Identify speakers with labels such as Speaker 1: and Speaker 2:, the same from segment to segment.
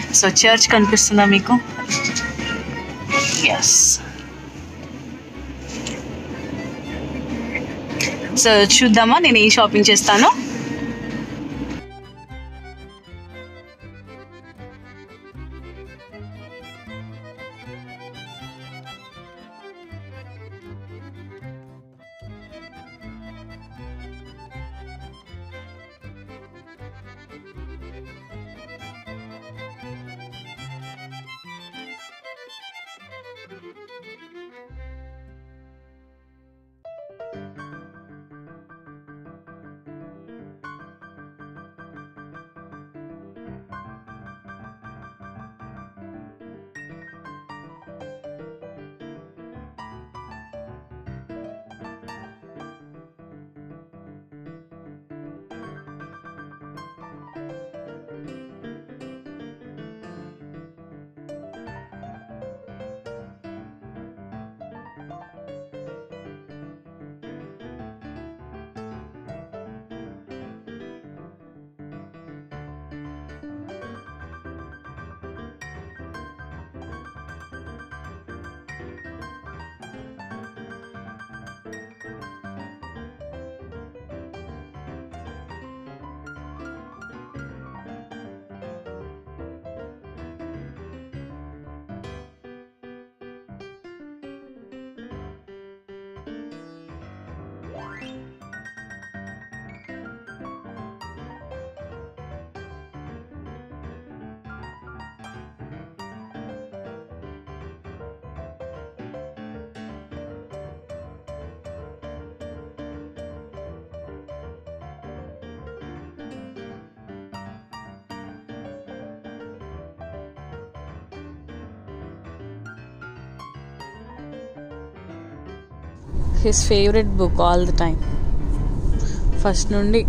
Speaker 1: So church కనిపిస్తుందా మీకు yes so చూద్దామా నేను ఏం షాపింగ్ చేస్తానో his favourite book all the time first నుండి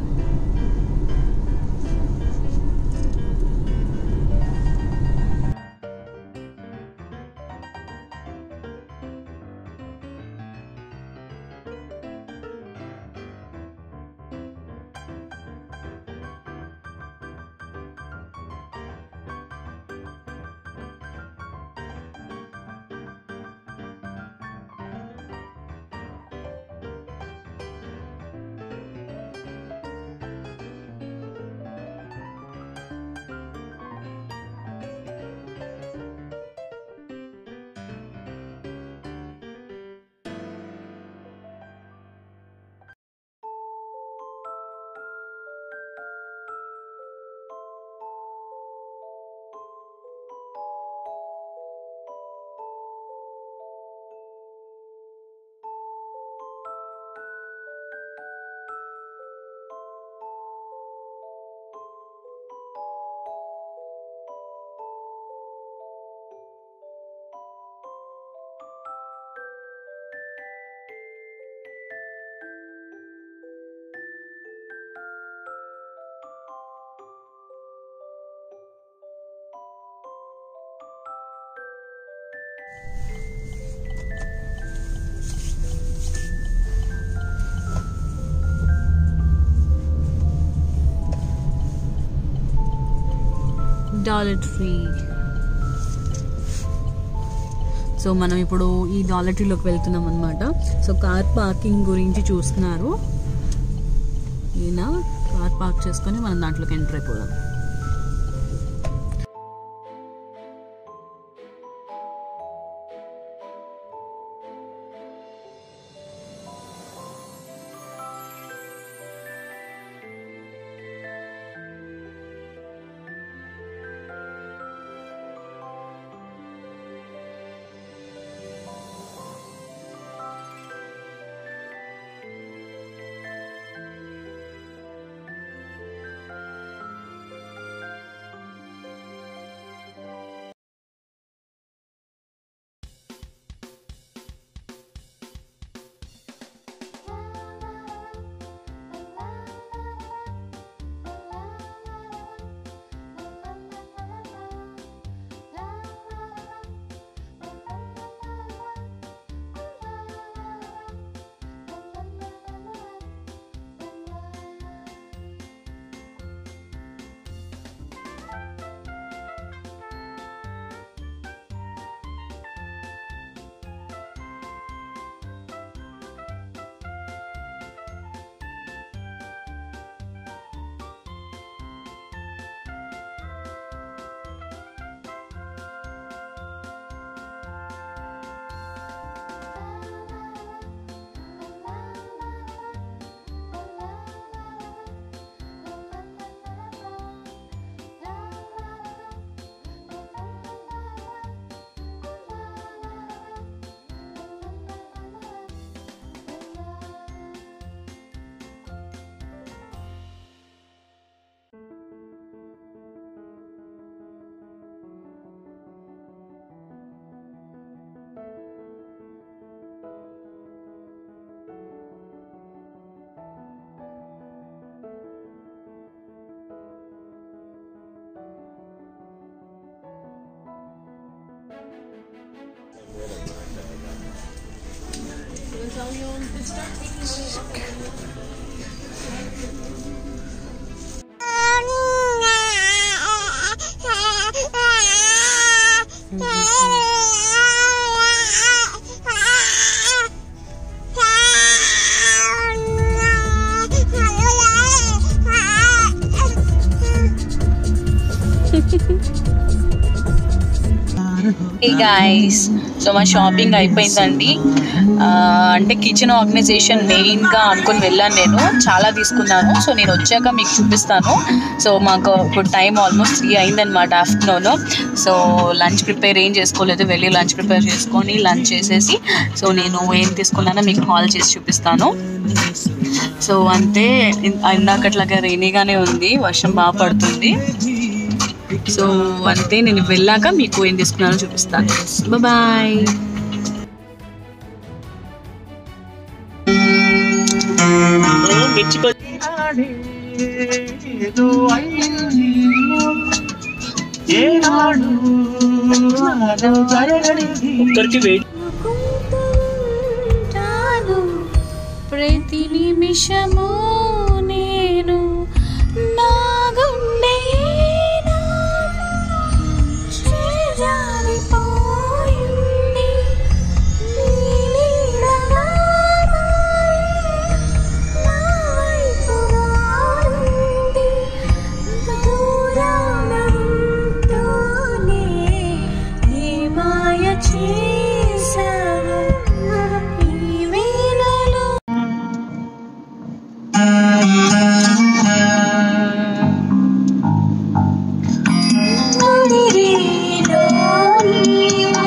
Speaker 1: డాలర్ ఫ్రీ సో మనం ఇప్పుడు ఈ డాలటరీలోకి వెళ్తున్నాం అనమాట సో కార్ పార్కింగ్ గురించి చూస్తున్నారు ఈయన కార్ పార్క్ చేసుకొని మనం దాంట్లోకి ఎంటర్ అయిపోదాం హే గాయస్ సో మా షాపింగ్ అయిపోయిందండి ఆ, అంటే కిచెన్ ఆర్గనైజేషన్ మెయిన్గా అనుకుని వెళ్ళాను నేను చాలా తీసుకున్నాను సో నేను వచ్చాక మీకు చూపిస్తాను సో మాకు ఇప్పుడు టైం ఆల్మోస్ట్ త్రీ అయిందనమాట ఆఫ్టర్నూన్ సో లంచ్ ప్రిపేర్ ఏం చేసుకోలేదు వెళ్ళి లంచ్ ప్రిపేర్ చేసుకొని లంచ్ చేసేసి సో నేను ఏం తీసుకున్నానో మీకు కాల్ చేసి చూపిస్తాను సో అంతే ఇన్- ఇందాకట్లాగా రెయినీగానే ఉంది వర్షం బాగా పడుతుంది సో అంతే నేను వెళ్ళాక మీకు ఏం తీసుకున్నానో చూపిస్తాను బాయ్
Speaker 2: ఒక్కరికి వెయిట్
Speaker 3: ఉంటాను ప్రతి నిమిషము నేను నా గుండె ఏనాడు చేజారిపోయింది. నీ నీడగా మారి నా వైపు రానుంది. దూరాన ఉంటూనే ఏ మాయ చేశావు ఈ వేళలో ముదిరిలో నీవు,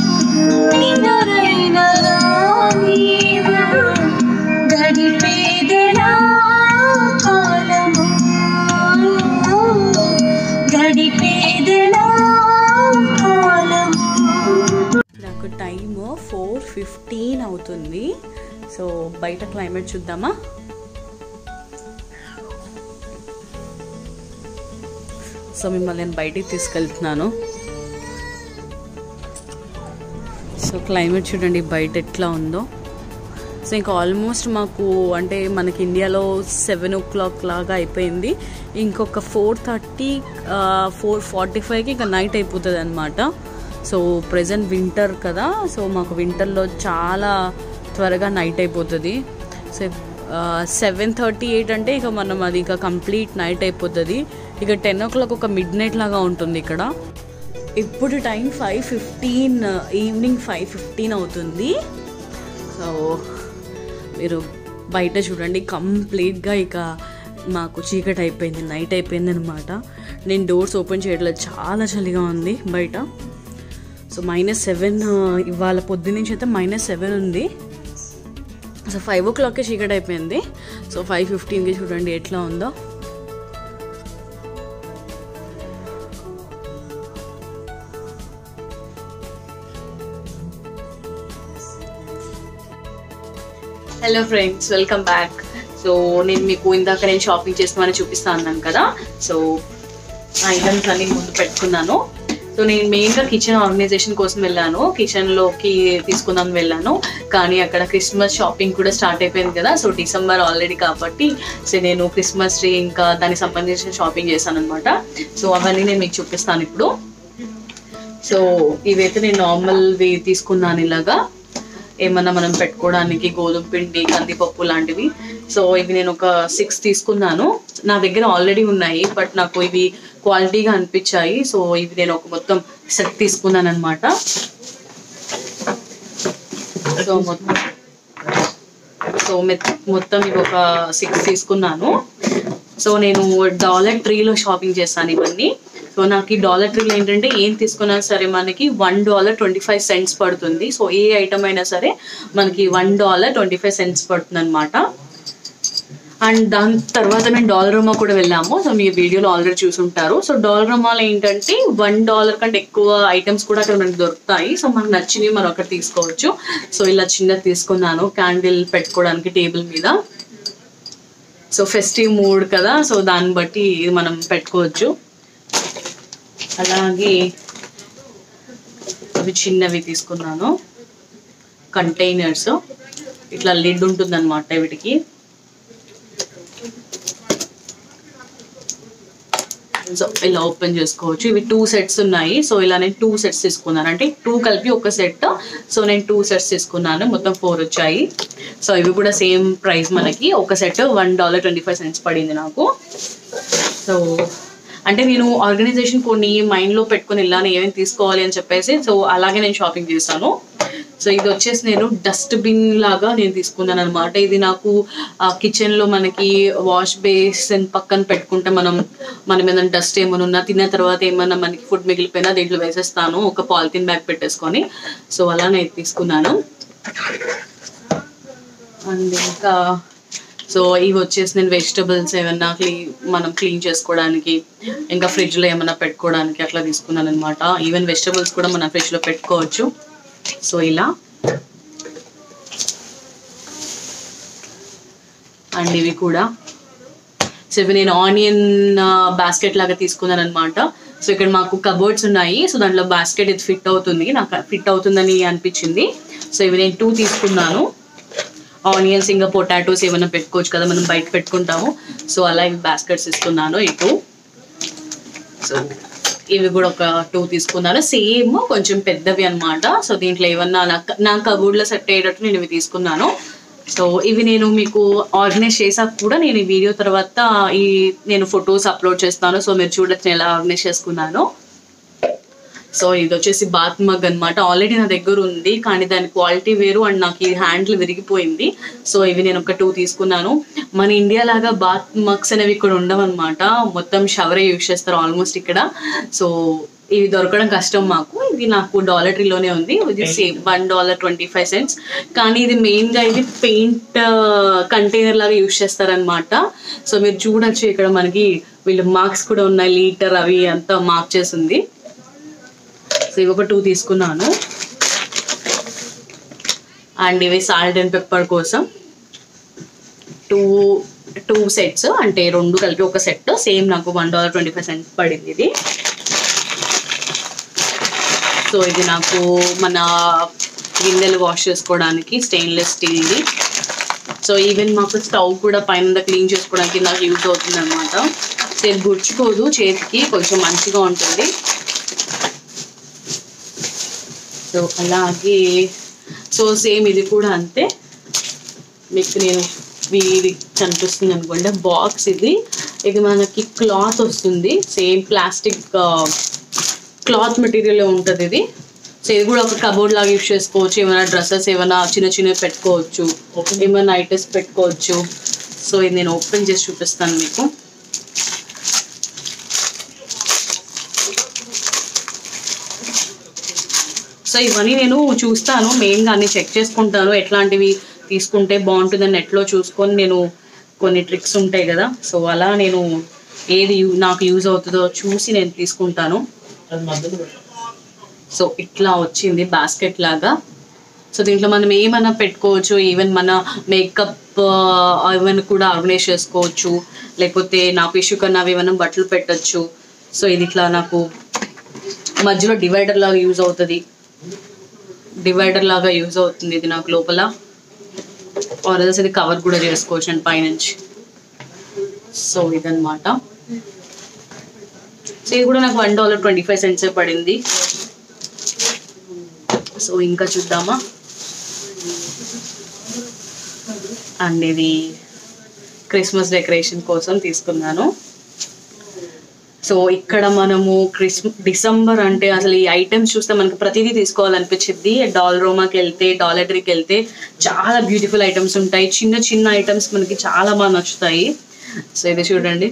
Speaker 3: నిదురైనలో నీవు, గడిపేదెలా కాలము గడిపేదెలా కాలము
Speaker 1: నాకు టైమ్ ఫోర్ ఫిఫ్టీన్ అవుతుంది సో బయట క్లైమేట్ చూద్దామా సో మిమ్మల్ని నేను బయటికి తీసుకెళ్తున్నాను సో క్లైమేట్ చూడండి బయట ఎట్లా ఉందో సో ఇంకా ఆల్మోస్ట్ మాకు అంటే మనకి ఇండియాలో సెవెన్ ఓ క్లాక్ లాగా అయిపోయింది ఇంకొక ఫోర్ థర్టీ ఫోర్ ఫార్టీ ఫైవ్కి ఇంకా నైట్ అయిపోతుంది అనమాట సో ప్రజెంట్ వింటర్ కదా సో మాకు వింటర్లో చాలా త్వరగా నైట్ అయిపోతుంది సో సెవెన్ థర్టీ ఎయిట్ అంటే ఇక మనం అది ఇక కంప్లీట్ నైట్ అయిపోతుంది ఇక టెన్ ఓ క్లాక్ ఒక మిడ్ నైట్ లాగా ఉంటుంది ఇక్కడ ఇప్పుడు time five fifteen evening five fifteen అవుతుంది సో మీరు బయట చూడండి కంప్లీట్గా ఇక మాకు చీకటి అయిపోయింది నైట్ అయిపోయింది అనమాట నేను డోర్స్ ఓపెన్ చేయట్లేదు చాలా చలిగా ఉంది బయట సో మైనస్ సెవెన్ ఇవాళ పొద్దు నుంచి అయితే మైనస్ సెవెన్ ఉంది సో ఫైవ్ ఓ క్లాక్కి చీకటి అయిపోయింది సో ఫైవ్ ఫిఫ్టీన్కి చూడండి ఎట్లా ఉందో hello friends welcome back so నేను మీకు ఇందాక నేను షాపింగ్ చేస్తామని చూపిస్తా అన్నాను కదా సో ఐటమ్స్ అన్ని ముందు పెట్టుకున్నాను సో నేను మెయిన్గా కిచెన్ ఆర్గనైజేషన్ కోసం వెళ్ళాను కిచెన్లోకి తీసుకుందాం వెళ్ళాను కానీ అక్కడ క్రిస్మస్ షాపింగ్ కూడా స్టార్ట్ అయిపోయింది కదా సో డిసెంబర్ ఆల్రెడీ కాబట్టి సో నేను క్రిస్మస్ ట్రీ ఇంకా దానికి సంబంధించిన షాపింగ్ చేశాను అనమాట సో అవన్నీ నేను మీకు చూపిస్తాను ఇప్పుడు సో ఇవైతే నేను నార్మల్వి తీసుకున్నాను ఇలాగా ఏమన్నా మనం పెట్టుకోవడానికి గోధుమ పిండి కందిపప్పు లాంటివి సో ఇవి నేను ఒక సిక్స్ తీసుకున్నాను నా దగ్గర ఆల్రెడీ ఉన్నాయి బట్ నాకు ఇవి క్వాలిటీగా అనిపించాయి సో ఇవి నేను ఒక మొత్తం సెట్ తీసుకున్నాను అనమాట సో మొత్తం సో మెత్- మొత్తం ఇవి ఒక సిక్స్ తీసుకున్నాను సో నేను డాలర్ ట్రీలో షాపింగ్ చేస్తాను ఇవన్నీ సో నాకు ఈ డాలర్ ట్రీలో ఏంటంటే ఏం తీసుకున్నా సరే మనకి one dollar twenty five cents పడుతుంది సో ఏ ఐటమ్ అయినా సరే మనకి one dollar twenty five cents పడుతుంది అనమాట అండ్ దాని తర్వాత మేము డాలర్ రొమా కూడా వెళ్ళాము సో మీ వీడియోలో ఆల్రెడీ చూసుంటారు సో డాలర్ రొమాలో ఏంటంటే వన్ డాలర్ కంటే ఎక్కువ ఐటమ్స్ కూడా అక్కడ మనకి దొరుకుతాయి సో మనకు నచ్చినవి మనం ఒకటి తీసుకోవచ్చు సో ఇలా చిన్నది తీసుకున్నాను క్యాండిల్ పెట్టుకోవడానికి టేబుల్ మీద సో ఫెస్టివ్ మూడ్ కదా సో దాన్ని బట్టి ఇది మనం పెట్టుకోవచ్చు అలాగే అవి చిన్నవి తీసుకున్నాను కంటైనర్స్ ఇట్లా లిడ్ ఉంటుంది అనమాట వీటికి సో ఇలా ఓపెన్ చేసుకోవచ్చు ఇవి టూ సెట్స్ ఉన్నాయి సో ఇలా నేను టూ సెట్స్ తీసుకున్నాను అంటే టూ కలిపి ఒక సెట్ సో నేను టూ సెట్స్ తీసుకున్నాను మొత్తం ఫోర్ వచ్చాయి సో ఇవి కూడా సేమ్ ప్రైస్ మనకి ఒక set one dollar twenty five cents పడింది నాకు సో అంటే నేను ఆర్గనైజేషన్ కొన్ని మైండ్లో పెట్టుకుని వెళ్ళాను ఏమేమి తీసుకోవాలి అని చెప్పేసి సో అలాగే నేను షాపింగ్ చేశాను సో ఇది వచ్చేసి నేను డస్ట్బిన్ లాగా నేను తీసుకున్నాను అనమాట ఇది నాకు కిచెన్ లో మనకి వాష్ బేసిన్ పక్కన పెట్టుకుంటే మనం మనం ఏదైనా డస్ట్ ఏమైనా ఉన్నా తిన్న తర్వాత ఏమైనా మనకి ఫుడ్ మిగిలిపోయినా దీంట్లో వేసేస్తాను ఒక పాలిథిన్ బ్యాగ్ పెట్టేసుకొని సో అలా నేను తీసుకున్నాను అండ్ ఇంకా సో ఇవి వచ్చేసి నేను వెజిటబుల్స్ ఏమన్నా క్లీన్ మనం క్లీన్ చేసుకోవడానికి ఇంకా ఫ్రిడ్జ్లో ఏమైనా పెట్టుకోవడానికి అట్లా తీసుకున్నాను అనమాట ఈవెన్ వెజిటబుల్స్ కూడా మనం ఫ్రిడ్జ్లో పెట్టుకోవచ్చు సో ఇలా అండ్ ఇవి కూడా సో ఇవి నేను ఆనియన్ బాస్కెట్ లాగా తీసుకున్నాను అనమాట సో ఇక్కడ మాకు కబోర్డ్స్ ఉన్నాయి సో దాంట్లో బాస్కెట్ ఇది ఫిట్ అవుతుంది నాకు ఫిట్ అవుతుందని అనిపించింది సో ఇవి నేను టూ తీసుకున్నాను ఆనియన్స్ ఇంకా పొటాటోస్ ఏమైనా పెట్టుకోవచ్చు కదా మనం బయట పెట్టుకుంటాము సో అలా ఇవి బాస్కెట్స్ ఇస్తున్నాను ఈ టూ సో ఇవి కూడా ఒక టూ తీసుకున్నాను సేమ్ కొంచెం పెద్దవి అన్నమాట సో దీంట్లో ఏమన్నా నా నా కబోర్డ్లో సెట్ అయ్యేటట్టు నేను ఇవి తీసుకున్నాను సో ఇవి నేను మీకు ఆర్గనైజ్ చేసాక కూడా నేను ఈ వీడియో తర్వాత ఈ నేను ఫొటోస్ అప్లోడ్ చేస్తాను సో మీరు చూడొచ్చు నేను ఎలా ఆర్గనైజ్ చేసుకున్నాను సో ఇది వచ్చేసి బాత్ మగ్ అనమాట ఆల్రెడీ నా దగ్గర ఉంది కానీ దాని క్వాలిటీ వేరు అండ్ నాకు ఈ హ్యాండిల్ విరిగిపోయింది సో ఇవి నేను ఒక టూ తీసుకున్నాను మన ఇండియా లాగా బాత్ మగ్స్ అనేవి ఇక్కడ ఉండవన్నమాట మొత్తం షవరే యూజ్ చేస్తారు ఆల్మోస్ట్ ఇక్కడ సో ఇవి దొరకడం కష్టం మాకు ఇది నాకు డాలర్ ట్రీలోనే ఉంది ఇది same one dollar twenty five cents కానీ ఇది మెయిన్గా ఇది పెయింట్ కంటైనర్ లాగా యూజ్ చేస్తారనమాట సో మీరు చూడొచ్చు ఇక్కడ మనకి వీళ్ళు మార్క్స్ కూడా ఉన్నాయి లీటర్ అవి అంతా మార్క్ చేసి ఉంది సో ఇవి ఒక టూ తీసుకున్నాను అండ్ ఇవి సాల్ట్ అండ్ పెప్పర్ కోసం టూ టూ సెట్స్ అంటే రెండు కలిపి ఒక సెట్ సేమ్ నాకు one dollar twenty five cents పడింది ఇది సో ఇది నాకు మన గిన్నెలు వాష్ చేసుకోవడానికి స్టెయిన్లెస్ స్టీల్ది సో ఈవెన్ మాకు స్టవ్ కూడా పైన క్లీన్ చేసుకోవడానికి నాకు యూజ్ అవుతుంది అనమాట సో ఇది గుర్చుకోదు చేతికి కొంచెం మంచిగా ఉంటుంది సో అలాగే సో సేమ్ ఇది కూడా అంతే మీకు నేను ఇది కనిపిస్తుంది అనుకోండి బాక్స్ ఇది ఇది మనకి క్లాత్ వస్తుంది సేమ్ ప్లాస్టిక్ క్లాత్ మెటీరియల్ ఉంటుంది ఇది సో ఇది కూడా ఒక కబోర్డ్ లాగా యూస్ చేసుకోవచ్చు ఏమైనా డ్రెస్సెస్ ఏమైనా చిన్న చిన్నవి పెట్టుకోవచ్చు ఏమైనా ఐటమ్స్ పెట్టుకోవచ్చు సో ఇది నేను ఓపెన్ చేసి చూపిస్తాను మీకు సో ఇవన్నీ నేను చూస్తాను మెయిన్గా అన్ని చెక్ చేసుకుంటాను ఎట్లాంటివి తీసుకుంటే బాగుంటుందని నెట్లో చూసుకొని నేను కొన్ని ట్రిక్స్ ఉంటాయి కదా సో అలా నేను ఏది యూ- నాకు యూజ్ అవుతుందో చూసి నేను తీసుకుంటాను
Speaker 2: అది మధ్యలో పెట్టు.
Speaker 1: సో ఇట్లా వచ్చింది బాస్కెట్ లాగా సో దీంట్లో మనం ఏమైనా పెట్టుకోవచ్చు ఈవెన్ మన మేకప్ ఏమైనా కూడా ఆర్గనైజ్ చేసుకోవచ్చు లేకపోతే నా పిషు కన్నా అవి ఏమైనా బట్టలు పెట్టచ్చు సో ఇది ఇట్లా నాకు మధ్యలో డివైడర్ లాగా యూజ్ అవుతుంది డివైడర్ లాగా యూజ్ అవుతుంది ఇది నాకు లోపల ఆర్ఎల్స్ ఇది కవర్ కూడా చేసుకోవచ్చు అండి పైనుంచి సో ఇదన్నమాట సో ఇది కూడా నాకు one dollar twenty five cents పడింది సో ఇంకా చూద్దామా అండ్ ఇది క్రిస్మస్ డెకరేషన్ కోసం తీసుకున్నాను సో ఇక్కడ మనము క్రిస్ డిసెంబర్ అంటే అసలు ఈ ఐటమ్స్ చూస్తే మనకి ప్రతిదీ తీసుకోవాలనిపించింది డాల్ రోమాకి వెళ్తే డాలటరీకి వెళ్తే చాలా బ్యూటిఫుల్ ఐటమ్స్ ఉంటాయి చిన్న చిన్న ఐటమ్స్ మనకి చాలా బాగా నచ్చుతాయి సో ఇది చూడండి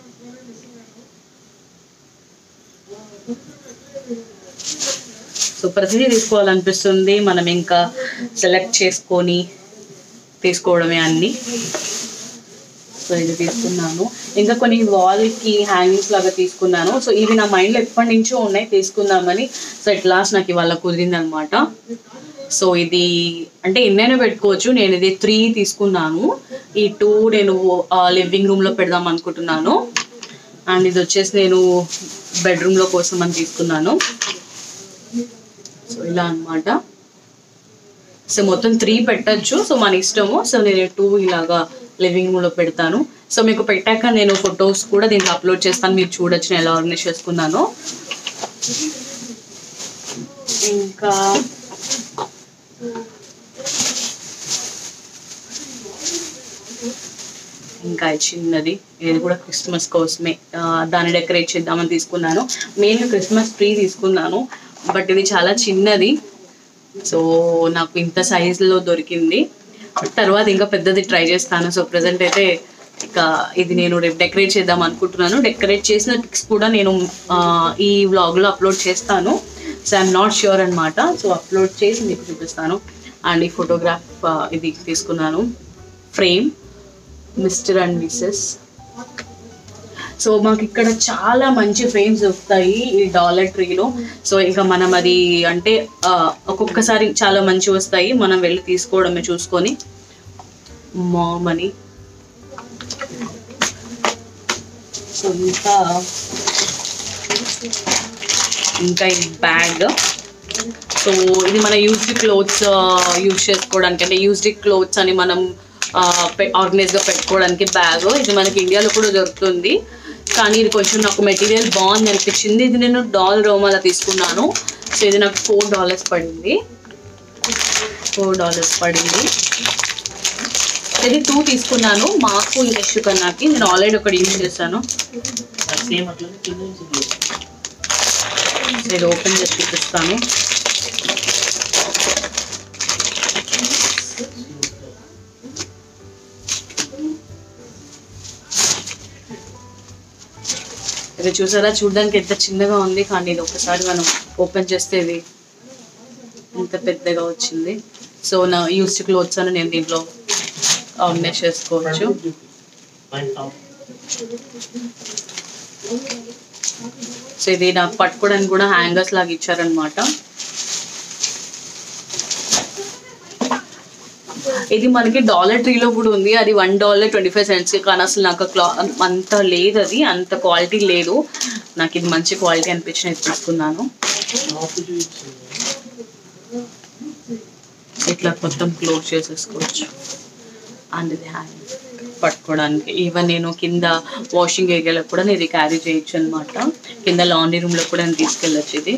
Speaker 1: సో ప్రతిదీ తీసుకోవాలనిపిస్తుంది మనం ఇంకా సెలెక్ట్ చేసుకొని తీసుకోవడమే అన్ని సో ఇది తీసుకున్నాను ఇంకా కొన్ని వాల్కి హ్యాంగింగ్స్ లాగా తీసుకున్నాను సో ఇవి నా మైండ్లో ఎప్పటి నుంచో ఉన్నాయి తీసుకుందామని సో ఎట్ లాస్ట్ నాకు ఇవాళ కుదిరింది అనమాట సో ఇది అంటే ఎన్నైనా పెట్టుకోవచ్చు నేను ఇది త్రీ తీసుకున్నాను ఈ టూ నేను లివింగ్ రూమ్లో పెడదాం అనుకుంటున్నాను అండ్ ఇది వచ్చేసి నేను బెడ్రూమ్లో కోసం అని తీసుకున్నాను సో ఇలా అన్నమాట సో మొత్తం త్రీ పెట్టచ్చు సో మన ఇష్టము సో నేను టూ ఇలాగా లివింగ్ రూమ్లో పెడతాను సో మీకు పెట్టాక నేను ఫొటోస్ కూడా దీంట్లో అప్లోడ్ చేస్తాను మీరు చూడొచ్చు నేను ఎలా ఆర్గనైజ్ చేసుకున్నాను ఇంకా ఇంకా ఈ చిన్నది ఇది కూడా క్రిస్మస్ కోసమే ఆ, దాన్ని డెకరేట్ చేద్దామని తీసుకున్నాను మెయిన్ క్రిస్మస్ ట్రీ తీసుకున్నాను బట్ ఇది చాలా చిన్నది సో నాకు ఇంత సైజులో దొరికింది తర్వాత ఇంకా పెద్దది ట్రై చేస్తాను సో ప్రజెంట్ అయితే ఇక ఇది నేను రేపు డెకరేట్ చేద్దాం అనుకుంటున్నాను డెకరేట్ చేసిన పిక్స్ కూడా నేను ఆ, ఈ వ్లాగ్లో అప్లోడ్ చేస్తాను సో ఐఎమ్ నాట్ ష్యూర్ అనమాట సో అప్లోడ్ చేసి మీకు చూపిస్తాను అండ్ ఈ ఫోటోగ్రాఫ్ ఇది తీసుకున్నాను frame mister and missus so మాకు ఇక్కడ చాలా మంచి ఫ్రేమ్స్ దొరుకుతాయి ఈ డాలర్ ట్రీలో సో ఇంకా మనం అది అంటే ఆ, ఒక్కొక్కసారి చాలా మంచి వస్తాయి మనం వెళ్ళి తీసుకోవడమే చూసుకొని మామ్ అని సో ఇంకా ఇంకా ఈ బ్యాగ్ సో ఇది మన యూజ్డ్ క్లోత్స్ యూజ్ చేసుకోవడానికి అంటే యూజ్డ్ క్లోత్స్ అని మనం ఆర్గనైజ్గా పెట్టుకోవడానికి బ్యాగ్ ఇది మనకి ఇండియాలో కూడా దొరుకుతుంది కానీ ఇది కొంచెం నాకు మెటీరియల్ బాగుంది అనిపించింది ఇది నేను డాల్ రోమాలో తీసుకున్నాను సో ఇది నాకు ఫోర్ డాలర్స్ పడింది ఫోర్ డాలర్స్ పడింది ఇది టూ తీసుకున్నాను మాకు ఇంకా యశు కన్నాకి నేను ఆల్రెడీ ఒకటి యూజ్ చేశాను
Speaker 2: సేమ్ అట్లనే కింద నుంచి తీయాలి.
Speaker 1: సో ఇది ఓపెన్ చేసి చూపిస్తాను ఇది చూసారా చూడడానికి ఎంత చిన్నగా ఉంది కానీ ఇది ఒకసారి మనం ఓపెన్ చేస్తే ఇది ఇంత పెద్దగా వచ్చింది సో నా యూస్డ్ క్లోత్స్ అని నేను దీంట్లో ఆర్గనైజ్ చేసుకోవచ్చు
Speaker 2: పైన టాప్.
Speaker 1: సో ఇది నాకు పట్టుకోవడానికి కూడా హ్యాంగర్స్ లాగా ఇచ్చారనమాట ఇది మనకి డాలర్ ట్రీలో కూడా ఉంది అది one dollar twenty five cents కానీ అసలు నాకు క్లా అంత లేదు అది అంత క్వాలిటీ లేదు నాకు ఇది మంచి క్వాలిటీ అనిపించిన ఇది తీసుకున్నాను
Speaker 2: టాప్ చూపించింది.
Speaker 1: ఇట్లా మొత్తం క్లోజ్ చేసేసుకోవచ్చు అండ్ ఇది హ్యాండ్ పట్టుకోవడానికి ఈవెన్ నేను కింద వాషింగ్ ఏరియాలో కూడా నేను ఇది క్యారీ చేయొచ్చు అనమాట కింద లాండ్రీ రూమ్లో కూడా నేను తీసుకెళ్ళొచ్చు ఇది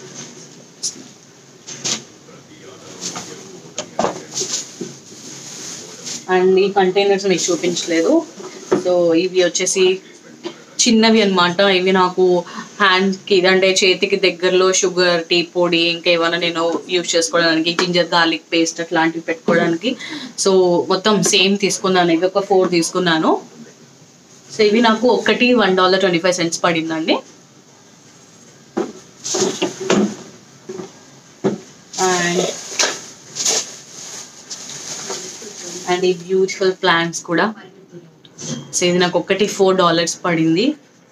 Speaker 1: అండ్ ఈ కంటైనర్స్ మీకు చూపించలేదు సో ఇవి వచ్చేసి చిన్నవి అన్నమాట ఇవి నాకు హ్యాండ్కి అంటే చేతికి దగ్గరలో షుగర్ టీ పొడి ఇంకా ఏమైనా నేను యూజ్ చేసుకోవడానికి జింజర్ గార్లిక్ పేస్ట్ అట్లాంటివి పెట్టుకోవడానికి సో మొత్తం సేమ్ తీసుకున్నాను ఇవి ఒక ఫోర్ తీసుకున్నాను సో ఇవి నాకు ఒకటి one dollar twenty five cents పడిందండి అండ్ అండ్ ఈ బ్యూటిఫుల్ ప్లాంట్స్ కూడా సో ఇది నాకు ఒకటి ఫోర్ డాలర్స్ పడింది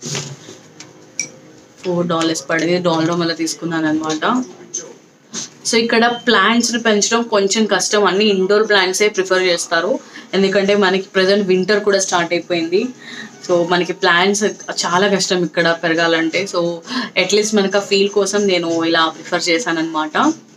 Speaker 1: ఫోర్ డాలర్స్ పడింది డాలర్ మళ్ళీ తీసుకున్నాను అనమాట సో ఇక్కడ ప్లాంట్స్ని పెంచడం కొంచెం కష్టం అన్ని ఇండోర్ ప్లాంట్సే ప్రిఫర్ చేస్తారు ఎందుకంటే మనకి ప్రజెంట్ వింటర్ కూడా స్టార్ట్ అయిపోయింది సో మనకి ప్లాంట్స్ చాలా కష్టం ఇక్కడ పెరగాలంటే సో అట్లీస్ట్ మనకి ఆ ఫీల్ కోసం నేను ఇలా ప్రిఫర్ చేశాను అనమాట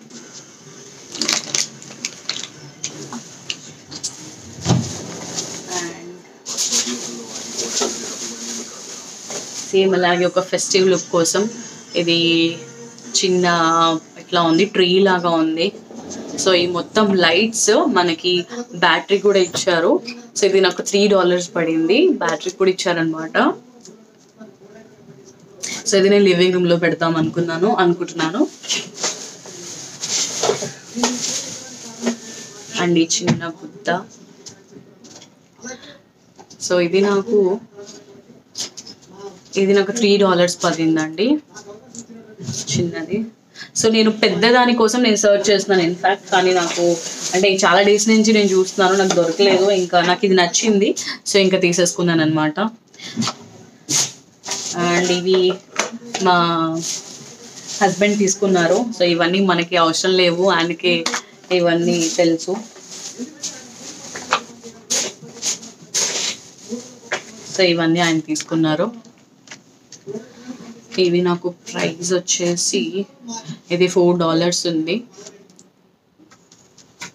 Speaker 1: సేమ్ అలాగే ఒక ఫెస్టివ్ లుక్ కోసం ఇది చిన్న ఇట్లా ఉంది ట్రీ లాగా ఉంది సో ఈ మొత్తం లైట్స్ మనకి బ్యాటరీ కూడా ఇచ్చారు సో ఇది నాకు త్రీ డాలర్స్ పడింది బ్యాటరీ కూడా ఇచ్చారనమాట సో ఇది నేను లివింగ్ రూమ్ లో పెడతాం అనుకున్నాను అనుకుంటున్నాను అండ్ ఈ చిన్న బుద్ధ సో ఇది నాకు ఇది నాకు త్రీ డాలర్స్ పడిందండి చిన్నది సో నేను పెద్ద దాని కోసం నేను సర్చ్ చేస్తున్నాను ఇన్ఫాక్ట్ కానీ నాకు అంటే చాలా డేస్ నుంచి నేను చూస్తున్నాను నాకు దొరకలేదు ఇంకా నాకు ఇది నచ్చింది సో ఇంకా తీసేసుకున్నాను అనమాట అండ్ ఇవి మా హస్బెండ్ తీసుకున్నారు సో ఇవన్నీ మనకి అవసరం లేవు ఆయనకి ఇవన్నీ తెలుసు సో ఇవన్నీ ఆయన తీసుకున్నారు ఇవి నాకు ప్రైస్ వచ్చేసి ఇది ఫోర్ డాలర్స్ ఉంది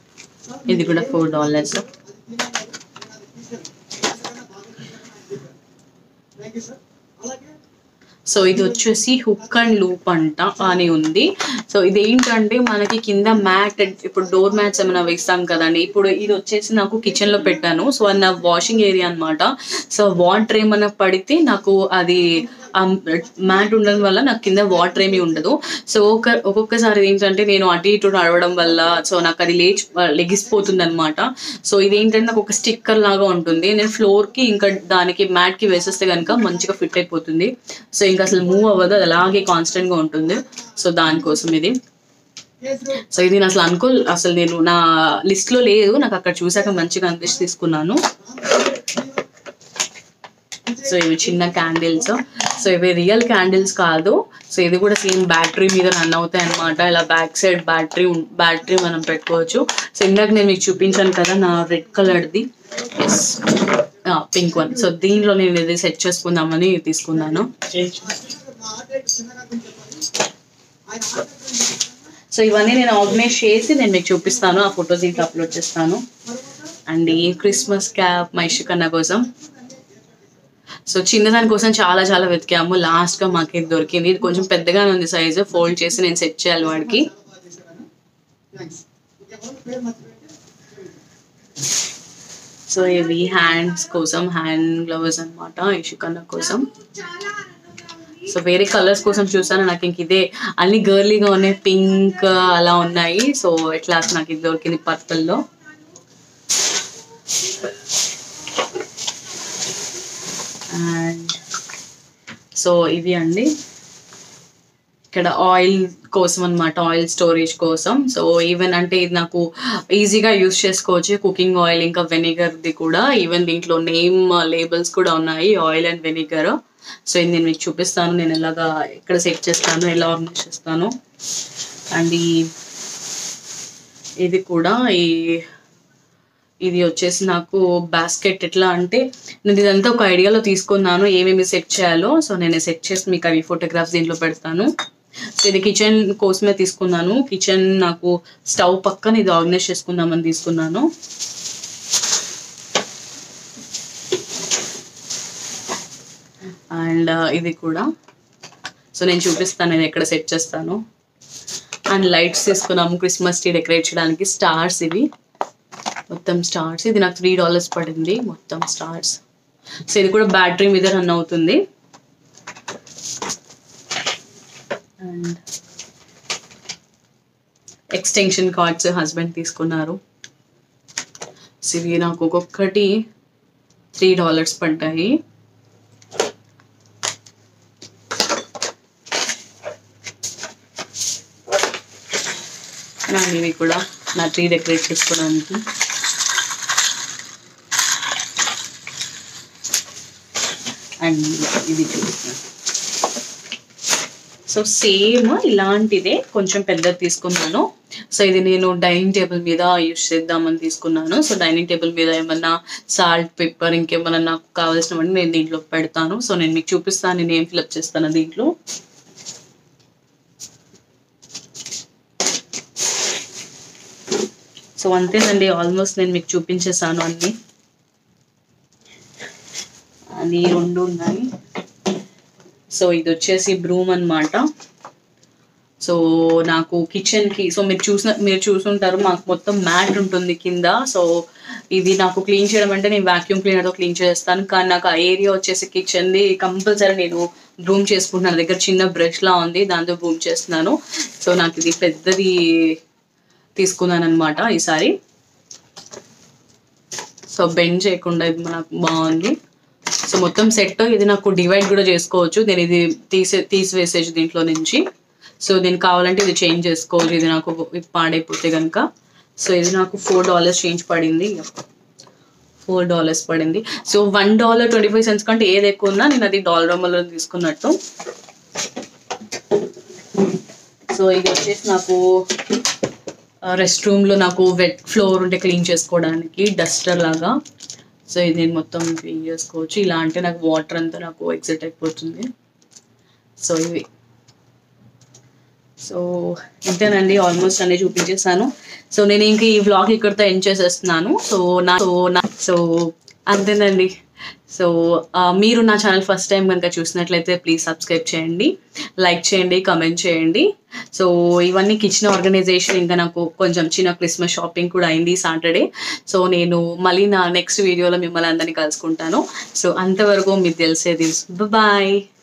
Speaker 1: ఇది కూడా ఫోర్ డాలర్స్ సో ఇది వచ్చేసి హుక్ అండ్ లూప్ అంట అని ఉంది సో ఇది ఏంటంటే మనకి కింద మ్యాట్ ఇప్పుడు డోర్ మ్యాట్స్ ఏమైనా వేస్తాం కదండి ఇప్పుడు ఇది వచ్చేసి నాకు కిచెన్ లో పెట్టాను సో అది నా వాషింగ్ ఏరియా అన్నమాట సో వాటర్ ఏమైనా పడితే నాకు అది మ్యాట్ ఉండడం వల్ల నాకు కింద వాటర్ ఏమీ ఉండదు సో ఒక ఒక్కొక్కసారి ఏంటంటే నేను అటు ఇటు నడవడం వల్ల సో నాకు అది లేచి లెగిసిపోతుంది అనమాట సో ఇది ఏంటంటే నాకు ఒక స్టిక్కర్ లాగా ఉంటుంది నేను ఫ్లోర్ కి ఇంకా దానికి మ్యాట్ కి వేసేస్తే కనుక మంచిగా ఫిట్ అయిపోతుంది సో ఇంకా అసలు మూవ్ అవ్వదు అది అలాగే కాన్స్టెంట్ గా ఉంటుంది సో దానికోసం ఇది సో ఇది నేను అసలు అనుకో అసలు నేను నా లిస్ట్ లో లేదు నాకు అక్కడ చూసాక మంచిగా అనిపించి తీసుకున్నాను సో ఇవి చిన్న క్యాండిల్స్ సో ఇవి రియల్ క్యాండిల్స్ కాదు సో ఇది కూడా సేమ్ బ్యాటరీ మీద రన్ అవుతాయి అనమాట ఇలా బ్యాక్ సైడ్ బ్యాటరీ బ్యాటరీ మనం పెట్టుకోవచ్చు సో ఇందాక నేను మీకు చూపించాను కదా నా రెడ్ కలర్ది ఎస్ పింక్ వన్ సో దీనిలో నేను ఇది సెట్ చేసుకుందామని తీసుకున్నాను
Speaker 2: చేయించు
Speaker 1: సో ఇవన్నీ నేను ఆర్గనైజ్ చేసి నేను మీకు చూపిస్తాను ఆ ఫొటోస్ దీంట్లో అప్లోడ్ చేస్తాను అండ్ ఈ క్రిస్మస్ క్యాప్ మా ఇషికన్న కోసం సో చిన్నదాని కోసం చాలా చాలా వెతికాము లాస్ట్ గా మాకు ఇది దొరికింది ఇది కొంచెం పెద్దగానే ఉంది సైజు ఫోల్డ్ చేసి నేను సెట్ చేయాలి వాడికి సో ఇవి హ్యాండ్స్ కోసం హ్యాండ్ గ్లౌస్ అన్నమాట ఇషికన్న కోసం సో వేరే కలర్స్ కోసం చూసాను నాకు ఇంక ఇదే అన్ని గర్లీగా ఉన్నాయి పింక్ అలా ఉన్నాయి సో ఎట్లా నాకు ఇది దొరికింది పర్పుల్ లో అండ్ సో ఇవి అండి ఇక్కడ ఆయిల్ కోసం అన్నమాట ఆయిల్ స్టోరేజ్ కోసం సో ఈవెన్ అంటే ఇది నాకు ఈజీగా యూస్ చేసుకోవచ్చు కుకింగ్ ఆయిల్ ఇంకా వెనిగర్ది కూడా ఈవెన్ దీంట్లో నేమ్ లేబుల్స్ కూడా ఉన్నాయి ఆయిల్ అండ్ వెనిగర్ సో ఇది నేను మీకు చూపిస్తాను నేను ఎలాగా ఎక్కడ సెట్ చేస్తాను ఎలా ఆర్గనైజ్ చేస్తాను అండ్ ఈ ఇది కూడా ఈ ఇది వచ్చేసి నాకు బాస్కెట్ ఎట్లా అంటే నేను ఇదంతా ఒక ఐడియాలో తీసుకున్నాను ఏమేమి సెట్ చేయాలో సో నేను సెట్ చేసి మీకు అవి ఫోటోగ్రాఫ్స్ దీంట్లో పెడతాను సో ఇది కిచెన్ కోసమే తీసుకున్నాను కిచెన్ నాకు స్టవ్ పక్కన ఇది ఆర్గనైజ్ చేసుకుందామని తీసుకున్నాను అండ్ ఇది కూడా సో నేను చూపిస్తాను నేను ఎక్కడ సెట్ చేస్తాను అండ్ లైట్స్ తీసుకున్నాము క్రిస్మస్ ట్రీ డెకరేట్ చేయడానికి స్టార్స్ ఇవి మొత్తం స్టార్స్ ఇది నాకు త్రీ డాలర్స్ పడింది మొత్తం స్టార్స్ సో ఇది కూడా బ్యాటరీ మీద రన్ అవుతుంది అండ్ ఎక్స్టెన్షన్ కార్డ్స్ హస్బెండ్ తీసుకున్నారు సో ఇవి నాకు ఒక్కొక్కటి త్రీ డాలర్స్ పడ్డాయి అండ్ ఇవి కూడా నా ట్రీ డెకరేట్ చేసుకోవడానికి అండ్ ఇది చూపిస్తాను సో సేమ్ ఇలాంటిదే కొంచెం పెద్దది తీసుకున్నాను సో ఇది నేను డైనింగ్ టేబుల్ మీద యూస్ చేద్దామని తీసుకున్నాను సో డైనింగ్ టేబుల్ మీద ఏమన్నా సాల్ట్ పెప్పర్ ఇంకేమన్నా నాకు కావాల్సినవన్నీ నేను దీంట్లో పెడతాను సో నేను మీకు చూపిస్తాను నేను ఏం ఫిల్అప్ చేస్తాను దీంట్లో సో అంతేనండి ఆల్మోస్ట్ నేను మీకు చూపించేసాను అన్ని అన్ని రెండు ఉన్నాయి సో ఇది వచ్చేసి బ్రూమ్ అన్నమాట సో నాకు కిచెన్ కి సో మీరు చూసిన మీరు చూసుంటారు మాకు మొత్తం మ్యాట్ ఉంటుంది కింద సో ఇది నాకు క్లీన్ చేయడం అంటే నేను వాక్యూమ్ క్లీనర్తో క్లీన్ చేస్తాను కానీ నాకు ఆ ఏరియా వచ్చేసి కిచెన్ది కంపల్సరీ నేను బ్రూమ్ చేసుకుంటున్నాను నా దగ్గర చిన్న బ్రష్ లా ఉంది దాంతో బ్రూమ్ చేస్తున్నాను సో నాకు ఇది పెద్దది తీసుకున్నాను అనమాట ఈసారి సో బెండ్ చేయకుండా ఇది నాకు బాగుంది సో మొత్తం సెట్ ఇది నాకు డివైడ్ కూడా చేసుకోవచ్చు నేను ఇది తీసే తీసివేసేసి దీంట్లో నుంచి సో దీనికి కావాలంటే ఇది చేంజ్ చేసుకోవచ్చు ఇది నాకు ఇది పాడైపోతే కనుక సో ఇది నాకు ఫోర్ డాలర్స్ చేంజ్ పడింది ఫోర్ డాలర్స్ పడింది so one dollar twenty five cents కంటే ఏది ఎక్కువ ఉన్నా నేను అది డాలర్ అమ్మలో తీసుకున్నట్టు సో ఇది వచ్చేసి నాకు రెస్ట్ రూమ్లో నాకు వెట్ ఫ్లోర్ ఉంటే క్లీన్ చేసుకోవడానికి డస్టర్ లాగా సో ఇది నేను మొత్తం క్లీన్ చేసుకోవచ్చు ఇలా అంటే నాకు వాటర్ అంతా నాకు ఎగ్జిట్ అయిపోతుంది సో ఇవి సో ఇంతేనండి ఆల్మోస్ట్ అన్ని చూపించేసాను సో నేను ఇంక ఈ వ్లాగ్ ఇక్కడితో ఎండ్ చేసేస్తున్నాను సో నా సో నా సో అంతేనండి సో ఆ, మీరు నా ఛానల్ ఫస్ట్ టైం కనుక చూసినట్లయితే ప్లీజ్ సబ్స్క్రైబ్ చేయండి లైక్ చేయండి కమెంట్ చేయండి సో ఇవన్నీ కిచెన్ ఆర్గనైజేషన్ ఇంకా నాకు కొంచెం చిన్న క్రిస్మస్ షాపింగ్ కూడా అయింది సాటర్డే సో నేను మళ్ళీ నా నెక్స్ట్ వీడియోలో మిమ్మల్ని అందరినీ కలుసుకుంటాను సో అంతవరకు మీకు తెలిసేది బాయ్